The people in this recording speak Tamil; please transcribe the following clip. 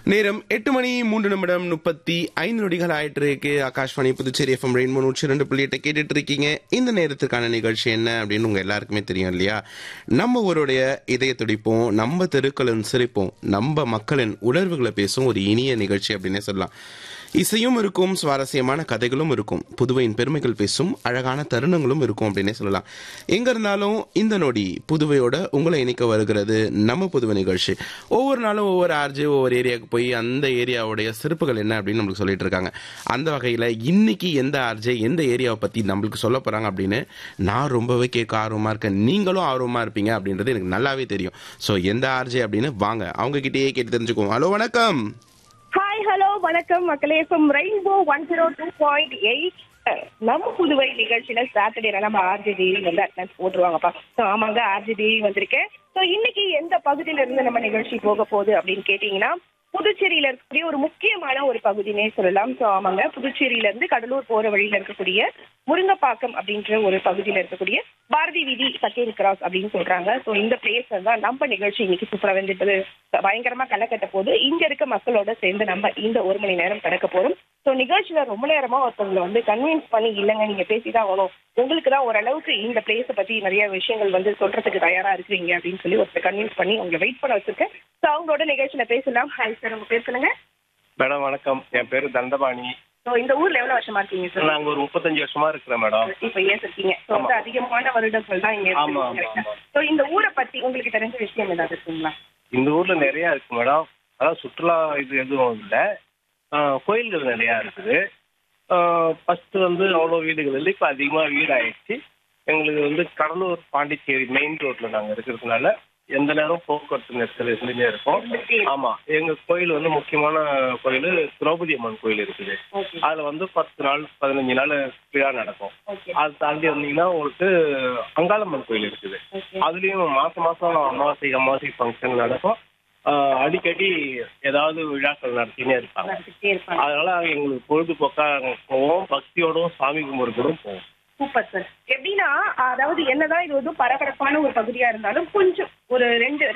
நேரம் எட்டு மணி மூன்று நிமிடம் முப்பத்தி ஐந்து நொடிகள் ஆயிட்டு இருக்கு ஆகாஷ்வாணி புதுச்சேரி எஃப்எம் ரெயின்போ நூற்றி ரெண்டு புள்ளி எட்டை கேட்டுட்டு இருக்கீங்க இந்த நேரத்துக்கான நிகழ்ச்சி என்ன அப்படின்னு உங்க எல்லாருக்குமே தெரியும் இல்லையா நம்ம ஊருடைய இதய துடிப்போம் நம்ம தெருக்களின் சிரிப்போம் நம்ம மக்களின் உணர்வுகளை பேசும் ஒரு இனிய நிகழ்ச்சி அப்படின்னே சொல்லலாம் இசையும் இருக்கும் சுவாரஸ்யமான கதைகளும் இருக்கும் புதுவையின் பெருமைகள் பேசும் அழகான தருணங்களும் இருக்கும் அப்படின்னே சொல்லலாம் எங்க இருந்தாலும் இந்த நொடி புதுவையோட உங்களை இணைக்க வருகிறது நம்ம புதுவை நிகழ்ச்சி ஒவ்வொரு நாளும் ஒவ்வொரு ஆர்ஜி ஒவ்வொரு ஏரியாவுக்கு போய் அந்த ஏரியாவுடைய சிறப்புகள் என்ன அப்படின்னு நம்மளுக்கு சொல்லிட்டு இருக்காங்க அந்த வகையில இன்னைக்கு எந்த ஆர்ஜே எந்த ஏரியாவை பத்தி நம்மளுக்கு சொல்ல போறாங்க அப்படின்னு நான் ரொம்பவே கேட்க ஆர்வமா இருக்கேன் நீங்களும் ஆர்வமா இருப்பீங்க அப்படின்றது எனக்கு நல்லாவே தெரியும் ஸோ எந்த ஆர்ஜே அப்படின்னு வாங்க அவங்க கிட்டேயே கேட்டு தெரிஞ்சுக்குவோம் ஹலோ வணக்கம் ஹாய் ஹலோ வணக்கம் மக்களே from rainbow one zero two point eight நம்ம புதுவை நிகழ்ச்சியில சாட்டர்டே நம்ம ஆர்ஜி தேவி வந்து அட்டன்ஸ் போட்டுருவாங்கப்பா ஸோ ஆமாங்க ஆர்ஜி தேவி வந்திருக்கேன் ஸோ இன்னைக்கு எந்த பகுதியில இருந்து நம்ம நிகழ்ச்சி போக போகுது அப்படின்னு கேட்டீங்கன்னா புதுச்சேரியில இருக்கக்கூடிய ஒரு முக்கியமான ஒரு பகுதினே சொல்லலாம் ஸோ ஆமாங்க புதுச்சேரியில இருந்து கடலூர் போற வழியில இருக்கக்கூடிய முருங்கப்பாக்கம் அப்படின்ற ஒரு பகுதியில இருக்கக்கூடிய பாரதி வீதி சக்கேரி கிராஸ் அப்படின்னு சொல்றாங்க ஸோ இந்த பிளேஸ் தான் நம்ம நிகழ்ச்சி இன்னைக்கு சூப்பரா வந்துட்டு பயங்கரமா களை கட்ட போது இங்க இருக்க மக்களோட சேர்ந்து நம்ம இந்த ஒரு மணி நேரம் கடக்க போறோம் ஸோ நிகழ்ச்சியில ரொம்ப நேரமா ஒருத்தவங்களை வந்து கன்வின்ஸ் பண்ணி இல்லைங்க நீங்க பேசிதான் ஆகணும் உங்களுக்கு தான் ஓரளவுக்கு இந்த பிளேஸை பத்தி நிறைய விஷயங்கள் வந்து சொல்றதுக்கு தயாரா இருக்கிறீங்க அப்படின்னு சொல்லி ஒருத்தர் கன்வின்ஸ் பண்ணி உங்களை வெயிட் பண்ண வச்சிருக்கேன் ஸோ அவங்களோட நிகழ்ச்சியில பேசலாம் ஹாய் சார் உங்க பேர் சொல்லுங்க மேடம் வணக்கம் என் பேரு தண்டபாணி ஸோ இந்த ஊர்ல எவ்வளவு வருஷமா இருக்கீங்க சார் நாங்க ஒரு முப்பத்தஞ்சு வருஷமா இருக்கிறேன் மேடம் இப்ப ஏன் இருக்கீங்க ஸோ வந்து அதிகமான வருடங்கள் தான் இங்க ஆமா, ஆமா, ஆமா. ஸோ இந்த ஊரை பத்தி உங்களுக்கு தெரிஞ்ச விஷயம் ஏதாவது இருக்குங்களா இந்த ஊர்ல நிறைய இருக்கு மேடம் அதான் சுற்றுலா இது எதுவும் இல்லை கோயில்கள் நிறைய இருக்குது ஃபர்ஸ்ட் வந்து அவ்வளோ வீடுகள் இல்லை இப்போ அதிகமாக வீடு ஆயிடுச்சு எங்களுக்கு வந்து கடலூர் பாண்டிச்சேரி மெயின் ரோட்ல நாங்கள் இருக்கிறதுனால எந்த நேரம் போக்குவரத்து நெரிசல் இருந்துட்டே இருக்கும் ஆமா எங்க கோயில் வந்து முக்கியமான கோயில் திரௌபதி அம்மன் கோயில் இருக்குது ஓகே அதுல வந்து பத்து நாள் பதினஞ்சு நாள் விழா நடக்கும் ஓகே அது தாண்டி வந்தீங்கன்னா உங்களுக்கு அங்காளம்மன் கோயில் இருக்குது ஓகே அதுலயும் மாசம் மாசம் அமாவாசை அமாவாசை ஃபங்க்ஷன் நடக்கும் ஆஹ் அடிக்கடி ஏதாவது விழாக்கள் நடத்தினே இருப்பாங்க நடந்துகிட்டே இருப்பாங்க அதனால எங்களுக்கு பொழுதுபோக்கா அங்க போவோம் பக்தியோடும் சாமி கும்பிடுறதும் போவோம் சூப்பர் சார் எப்படின்னா அதாவது என்னதான் இது வந்து பரபரப்பான ஒரு பகுதியா இருந்தாலும் கொஞ்சம் ஒரு ரெண்டு